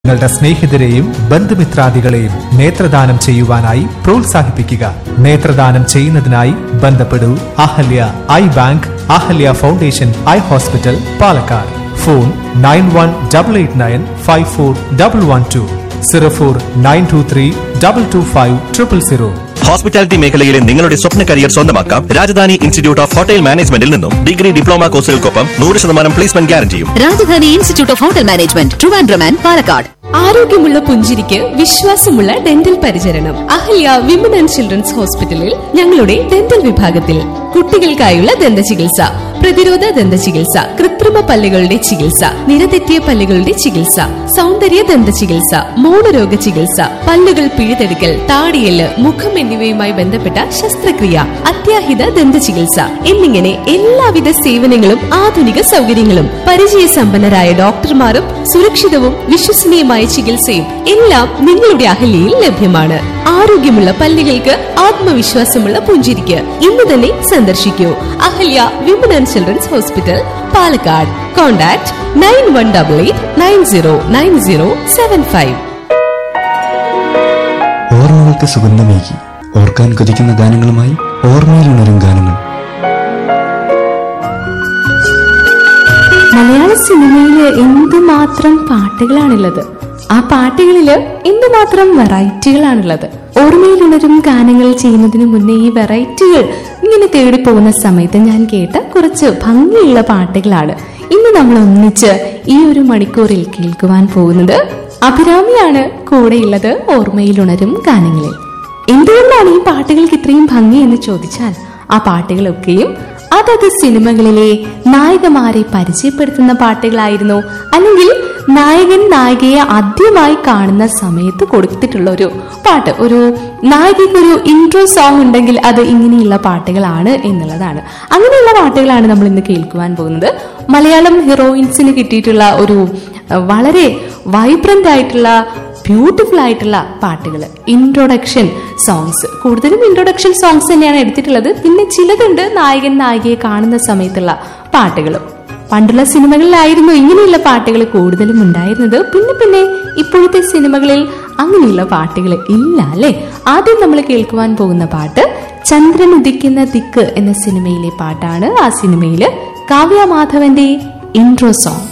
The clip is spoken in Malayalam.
നിങ്ങളുടെ സ്നേഹിതരെയും ബന്ധുമിത്രാദികളെയും നേത്രദാനം ചെയ്യുവാനായി പ്രോത്സാഹിപ്പിക്കുക നേത്രദാനം ചെയ്യുന്നതിനായി ബന്ധപ്പെടൂ Ahalya eye bank Ahalya foundation eye hospital Palakkad phone nine one double eight nine five four double one two zero four nine two three double two five triple zero hospitality മേഖലയിലെ നിങ്ങളുടെ സ്വപ്ന കരിയർ സ്വന്തമാക്കാം രാജധാനി ഇൻസ്റ്റിറ്റ്യൂട്ട് ഓഫ് ഹോട്ടൽ മാനേജ്മെന്റിൽ നിന്നും ഡിഗ്രി ഡിപ്ലോമ കോഴ്സുകൾക്കൊപ്പം നൂറ് ശതമാനം പ്ലേസ്മെന്റ് ഗ്യാരണ്ടിയും Rajadhani institute of hotel management Trivandrum and Palakkad ആരോഗ്യമുള്ള പുഞ്ചിരിക്ക് വിശ്വാസമുള്ള ഡെന്റൽ പരിചരണം അഹല്യ വിമൻ ആൻഡ് ചിൽഡ്രൻസ് ഹോസ്പിറ്റലിൽ ഞങ്ങളുടെ ഡെന്റൽ വിഭാഗത്തിൽ കുട്ടികൾക്കായുള്ള ദന്ത ചികിത്സ പ്രതിരോധ ദന്ത ചികിത്സ കൃത്രിമ പല്ലുകളുടെ ചികിത്സ നിരതെറ്റിയ പല്ലുകളുടെ ചികിത്സ സൗന്ദര്യ ദന്ത ചികിത്സ മൗനരോഗ ചികിത്സ പല്ലുകൾ പിഴുതെടുക്കൽ താടിയല് മുഖം എന്നിവയുമായി ബന്ധപ്പെട്ട ശസ്ത്രക്രിയ അത്യാഹിത ദന്ത ചികിത്സ എന്നിങ്ങനെ എല്ലാവിധ സേവനങ്ങളും ആധുനിക സൗകര്യങ്ങളും പരിചയസമ്പന്നരായ ഡോക്ടർമാരും സുരക്ഷിതവും വിശ്വസനീയമായ ചികിത്സയും എല്ലാം നിങ്ങളുടെ അഹല്യയിൽ ലഭ്യമാണ് ആരോഗ്യമുള്ള പല്ലുകൾക്ക് ആത്മവിശ്വാസമുള്ള പുഞ്ചിരിക്ക് ഇന്ന് തന്നെ സന്ദർശിക്കൂ Ahalya women and children's hospital Palakkad contact nine one double eight nine zero nine zero seven five ഓർമ്മകൾക്ക് സുഗന്ധമേകി ഓർക്കാൻ കൊതിക്കുന്ന ഗാനങ്ങളുമായി ഓർമ്മയിലുണരും ഗാനങ്ങൾ മലയാള സിനിമയില് എന്തുമാത്രം പാട്ടുകളാണുള്ളത് ആ പാട്ടുകളില് എന്തുമാത്രം വെറൈറ്റികളാണുള്ളത് ഓർമ്മയിലുണരും ഗാനങ്ങൾ ചെയ്യുന്നതിന് മുന്നേ ഈ വെറൈറ്റികൾ ഇങ്ങനെ തേടി പോകുന്ന സമയത്ത് ഞാൻ കേട്ട കുറച്ച് ഭംഗിയുള്ള പാട്ടുകളാണ് ഇന്ന് നമ്മൾ ഒന്നിച്ച് ഈ ഒരു മണിക്കൂറിൽ കേൾക്കുവാൻ പോകുന്നത് അഭിരാമിയാണ് കൂടെയുള്ളത് ഓർമ്മയിലുണരും ഗാനങ്ങളിൽ എന്തുകൊണ്ടാണ് ഈ പാട്ടുകൾക്ക് ഇത്രയും ഭംഗി എന്ന് ചോദിച്ചാൽ ആ പാട്ടുകളൊക്കെയും അതത് സിനിമകളിലെ നായികമാരെ പരിചയപ്പെടുത്തുന്ന പാട്ടുകളായിരുന്നു അല്ലെങ്കിൽ നായകൻ നായികയെ ആദ്യമായി കാണുന്ന സമയത്ത് കൊടുത്തിട്ടുള്ള ഒരു പാട്ട് ഒരു നായികയ്ക്ക് ഒരു ഇൻട്രോ സോങ് ഉണ്ടെങ്കിൽ അത് ഇങ്ങനെയുള്ള പാട്ടുകളാണ് എന്നുള്ളതാണ് അങ്ങനെയുള്ള പാട്ടുകളാണ് നമ്മൾ ഇന്ന് കേൾക്കുവാൻ പോകുന്നത് മലയാളം ഹീറോയിൻസിന് കിട്ടിയിട്ടുള്ള ഒരു അഹ്, വളരെ വൈബ്രന്റ് ആയിട്ടുള്ള ബ്യൂട്ടിഫുൾ ആയിട്ടുള്ള പാട്ടുകൾ ഇൻട്രൊഡക്ഷൻ സോങ്സ് കൂടുതലും ഇൻട്രൊഡക്ഷൻ സോങ്സ് തന്നെയാണ് എടുത്തിട്ടുള്ളത് പിന്നെ ചിലതുണ്ട് നായകൻ നായികയെ കാണുന്ന സമയത്തുള്ള പാട്ടുകളും പണ്ടുള്ള സിനിമകളിലായിരുന്നു ഇങ്ങനെയുള്ള പാട്ടുകൾ കൂടുതലും ഉണ്ടായിരുന്നത് പിന്നെ പിന്നെ ഇപ്പോഴത്തെ സിനിമകളിൽ അങ്ങനെയുള്ള പാട്ടുകൾ ഇല്ല അല്ലെ ആദ്യം നമ്മൾ കേൾക്കുവാൻ പോകുന്ന പാട്ട് ചന്ദ്രൻ ഉദിക്കുന്ന ദിക്ക് എന്ന സിനിമയിലെ പാട്ടാണ് ആ സിനിമയില് കാവ്യ മാധവന്റെ ഇൻട്രോ സോങ്